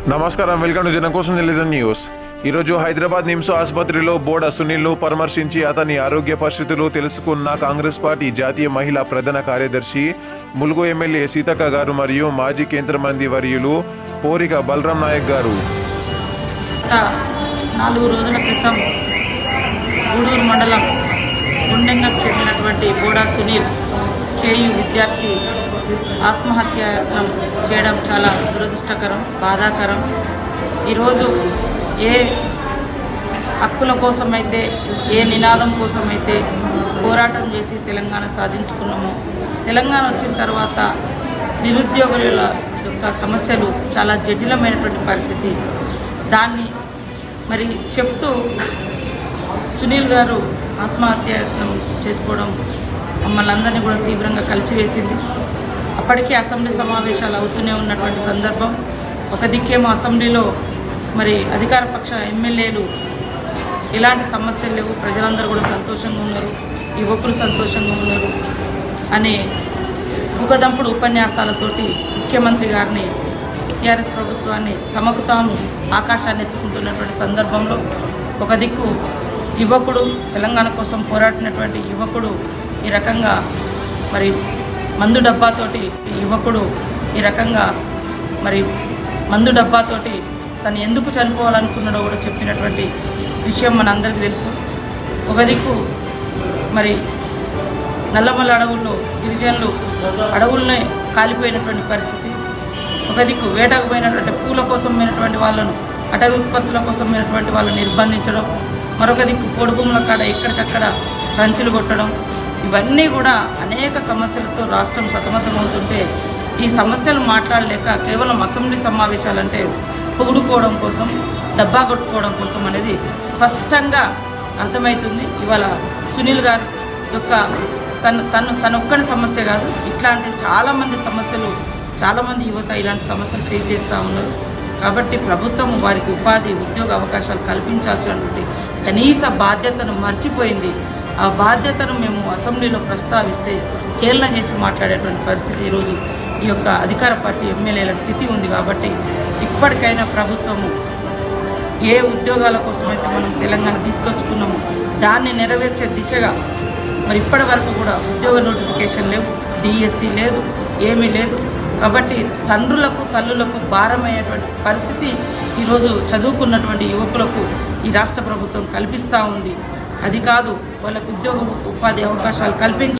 నమస్కారం welcome to జనం కోసం టెలివిజన్ న్యూస్ ఈరోజు హైదరాబాద్ నిమ్స్ ఆసుపత్రిలో బోర్డ సునీల్ను పరామర్శించి అతని ఆరోగ్య పరిస్థితులు తెలుసుకున్న కాంగ్రెస్ పార్టీ జాతీయ మహిళా ప్రధాన కార్యదర్శి ములుగు ఎమ్మెల్యే సీతక్క గారు మరియు మాజీ కేంద్ర మంత్రి వర్యులు పోరిక బలరాం నాయక్ గారు గత నాలుగు రోజుల క్రితం గూడూరు మండలం గుండెంగకు చెందినటువంటి బోడా సునీల్ కేయు విద్యార్థి ఆత్మహత్యనం చేయడం చాలా దురదృష్టకరం బాధాకరం ఈరోజు ఏ హక్కుల కోసమైతే ఏ నినాదం కోసమైతే పోరాటం చేసి తెలంగాణ సాధించుకున్నామో తెలంగాణ వచ్చిన తర్వాత నిరుద్యోగుల యొక్క సమస్యలు చాలా జటిలమైనటువంటి పరిస్థితి దాన్ని మరి చెప్తూ సునీల్ గారు ఆత్మహత్యనం చేసుకోవడం మమ్మల్ని అందరినీ కూడా తీవ్రంగా కలిచివేసింది అప్పటికే అసెంబ్లీ సమావేశాలు అవుతూనే ఉన్నటువంటి సందర్భం ఒక దిక్కేమో అసెంబ్లీలో మరి అధికార పక్ష ఎమ్మెల్యేలు ఎలాంటి సమస్యలు లేవు ప్రజలందరూ కూడా సంతోషంగా ఉన్నారు యువకులు సంతోషంగా ఉన్నారు అనే ముఖదంపుడు ఉపన్యాసాలతోటి ముఖ్యమంత్రి గారిని టీఆర్ఎస్ ప్రభుత్వాన్ని తమకు తాము ఆకాశాన్ని ఎత్తుకుంటున్నటువంటి సందర్భంలో ఒక దిక్కు యువకుడు తెలంగాణ కోసం పోరాడినటువంటి యువకుడు ఈ రకంగా మరి మందు డబ్బాతోటి ఈ యువకుడు ఈ రకంగా మరి మందు డబ్బాతోటి తను ఎందుకు చనిపోవాలనుకున్నాడో కూడా చెప్పినటువంటి విషయం మనందరికీ తెలుసు ఒక దిక్కు మరి నల్లమల్ల అడవుల్లో గిరిజనులు అడవుల్నే కాలిపోయినటువంటి పరిస్థితి ఒక దిక్కు వేటకు పోయినటువంటి పూల కోసం పోయినటువంటి వాళ్ళను అటవీ ఉత్పత్తుల కోసం పోయినటువంటి వాళ్ళని నిర్బంధించడం మరొక దిక్కు పొడుగుముల కాడ ఎక్కడికక్కడ రంచులు కొట్టడం ఇవన్నీ కూడా అనేక సమస్యలతో రాష్ట్రం సతమతమవుతుంటే ఈ సమస్యలు మాట్లాడలేక కేవలం అసెంబ్లీ సమావేశాలంటే పొగుడుకోవడం కోసం డబ్బా కొట్టుకోవడం కోసం అనేది స్పష్టంగా అర్థమవుతుంది ఇవాళ సునీల్ గారు యొక్క తన తను తనొక్కని సమస్య కాదు ఇట్లాంటి చాలామంది సమస్యలు చాలామంది యువత ఇలాంటి సమస్యలు ఫేస్ చేస్తూ ఉన్నారు కాబట్టి ప్రభుత్వం వారికి ఉపాధి ఉద్యోగ అవకాశాలు కల్పించాల్సినటువంటి కనీస బాధ్యతను మర్చిపోయింది ఆ బాధ్యతను మేము అసెంబ్లీలో ప్రస్తావిస్తే హేళన చేసి మాట్లాడేటువంటి పరిస్థితి ఈరోజు ఈ యొక్క అధికార పార్టీ ఎమ్మెల్యేల స్థితి ఉంది కాబట్టి ఇప్పటికైనా ప్రభుత్వము ఏ ఉద్యోగాల కోసమైతే మనం తెలంగాణ తీసుకొచ్చుకున్నామో దాన్ని నెరవేర్చే దిశగా మరి ఇప్పటి వరకు కూడా ఉద్యోగ నోటిఫికేషన్ లేవు డిఎస్సి లేదు ఏమీ లేదు కాబట్టి తండ్రులకు తల్లులకు భారమయ్యేటువంటి పరిస్థితి ఈరోజు చదువుకున్నటువంటి యువకులకు ఈ రాష్ట్ర ప్రభుత్వం కల్పిస్తూ ఉంది అది కాదు వాళ్ళకు ఉద్యోగ ఉపాధి అవకాశాలు కల్పించి